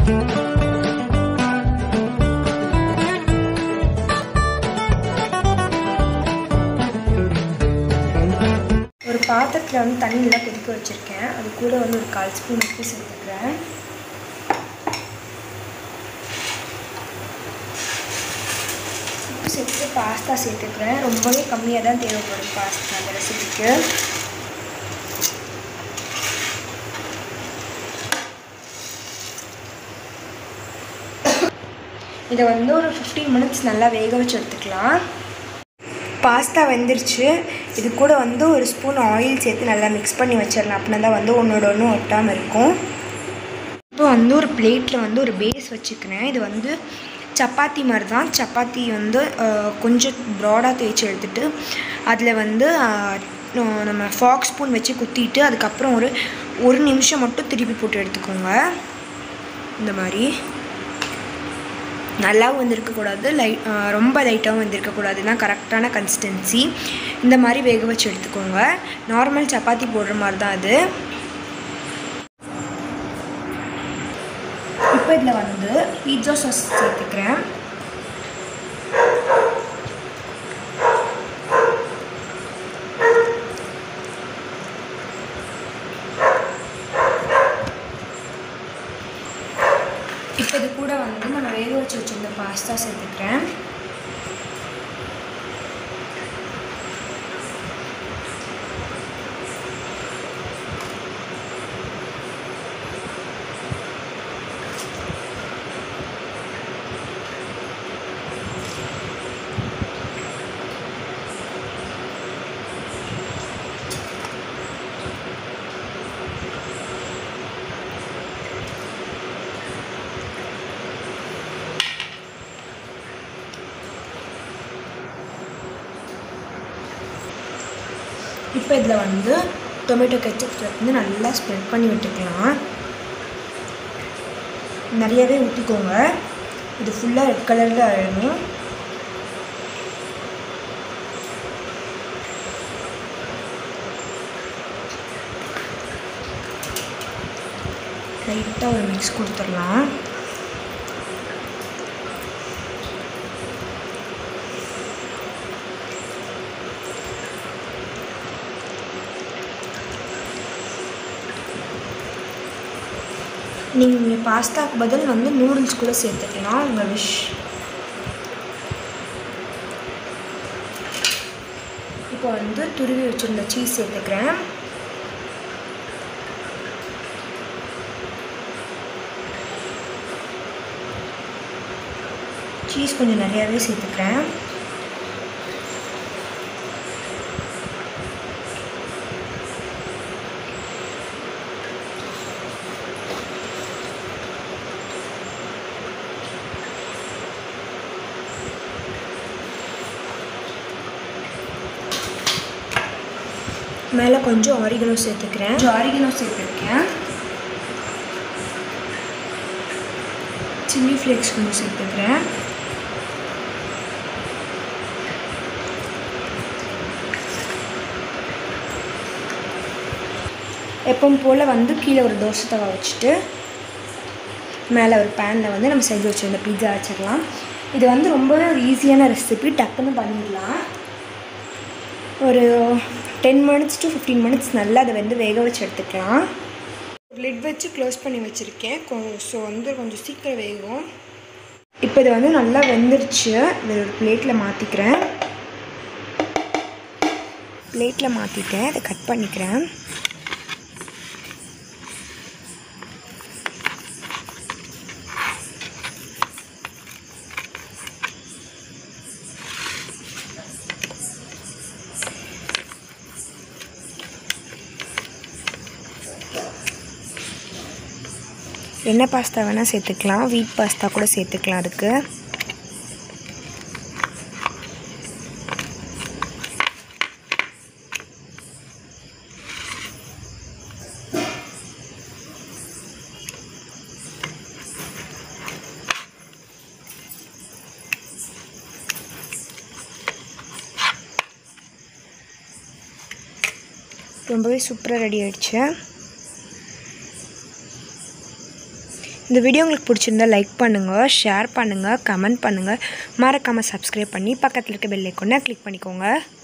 ஒரு பாத்திரத்தில் வந்து தண்ணியெல்லாம் கொதிக்க வச்சுருக்கேன் அது கூட வந்து ஒரு கால் ஸ்பூன் உப்பு சேர்த்துக்கிறேன் உப்பு சேர்த்து பாஸ்தா சேர்த்துக்கிறேன் ரொம்பவே கம்மியாக தான் தேவைப்படும் பாஸ்தா அந்த ரெசிபிக்கு இதை வந்து ஒரு ஃபிஃப்டீன் மினிட்ஸ் நல்லா வேக வச்சு எடுத்துக்கலாம் பாஸ்தா வெந்துருச்சு இது கூட வந்து ஒரு ஸ்பூன் ஆயில் சேர்த்து நல்லா மிக்ஸ் பண்ணி வச்சிடலாம் அப்படின்னா தான் வந்து ஒன்றோட ஒன்று ஒட்டாமல் இருக்கும் இப்போ வந்து ஒரு பிளேட்டில் வந்து ஒரு பேஸ் வச்சுக்கிறேன் இது வந்து சப்பாத்தி மாதிரி தான் சப்பாத்தி வந்து அஹ், கொஞ்சம் ப்ராடாக தேய்ச்சி எடுத்துட்டு அதில் வந்து அஹ், நோ- நம்ம ஃபாக் ஸ்பூன் வச்சு குத்திட்டு அதுக்கப்புறம் ஒரு ஒரு நிமிஷம் மட்டும் திருப்பி போட்டு எடுத்துக்கோங்க இந்த மாதிரி நல்லாவும் வந்திருக்கக்கூடாது லைட் ரொம்ப லைட்டாகவும் வந்திருக்கக்கூடாது தான் கரெக்டான கன்சிஸ்டன்சி இந்த மாதிரி வேக வச்சு எடுத்துக்கோங்க நார்மல் சப்பாத்தி போடுற மாதிரி தான் அது இப்போ இதில் வந்து பீட்சா சாஸ் சேர்த்துக்கிறேன் இப்போ இது கூட வந்து நம்ம வேக வச்சு வச்சுருந்த பாஸ்தா சேர்த்துக்கிறேன் இப்போ இதில் வந்து டொமேட்டோ கெச்சப் வந்து நல்லா ஸ்ப்ரெட் பண்ணி விட்டுக்கலாம் நிறையவே ஊற்றிக்கோங்க இது ஃபுல்லாக ரெட் கலரில் அழணும் லைட்டாக ஒரு மிக்ஸ் கொடுத்துடலாம் நீங்கள் பாஸ்தாக்கு பதில் வந்து நூடுல்ஸ் கூட சேர்த்துக்கலாம் உங்கள் விஷ் இப்போ வந்து துருவி வச்சுருந்த சீஸ் சேர்த்துக்கிறேன் சீஸ் கொஞ்சம் நிறையாவே சேர்த்துக்கிறேன் மேலே கொஞ்சம் ஆரிகனோ சேர்த்துக்கிறேன் கொஞ்சம் ஆரிகனோ சேர்த்துருக்கேன் சில்லி ஃப்ளேக்ஸ் கொஞ்சம் சேர்த்துக்கிறேன் எப்பவும் போல் வந்து கீழே ஒரு தோசை தவா வச்சுட்டு மேலே ஒரு பேனில் வந்து நம்ம செஞ்சு வச்சுருந்த பீட்சா வச்சிடலாம் இது வந்து ரொம்பவே ஒரு ஈஸியான ரெசிபி டக்குன்னு பண்ணிடலாம் ஒரு ten minutes to fifteen minutes நல்லா அதை வந்து வேக வச்சு எடுத்துக்கலாம் ஒரு லிட் வச்சு க்ளோஸ் பண்ணி வச்சுருக்கேன் ஸோ வந்து கொஞ்சம் சீக்கிரம் வேகும் இப்போ இது வந்து நல்லா வெந்துருச்சு இதை ஒரு பிளேட்டில் மாற்றிக்கிறேன் பிளேட்டில் மாற்றிட்டேன் அதை கட் பண்ணிக்கிறேன் என்ன பாஸ்தா வேணால் சேர்த்துக்கலாம் வீட் பாஸ்தா கூட சேர்த்துக்கலாம் அதுக்கு ரொம்பவே சூப்பராக ரெடி ஆயிடுச்சு இந்த வீடியோ உங்களுக்கு பிடிச்சிருந்தா லைக் பண்ணுங்கள் ஷேர் பண்ணுங்கள் கமெண்ட் பண்ணுங்கள் மறக்காமல் சப்ஸ்கிரைப் பண்ணி பக்கத்தில் இருக்க பெல் ஐக்கோனை கிளிக் பண்ணிக்கோங்க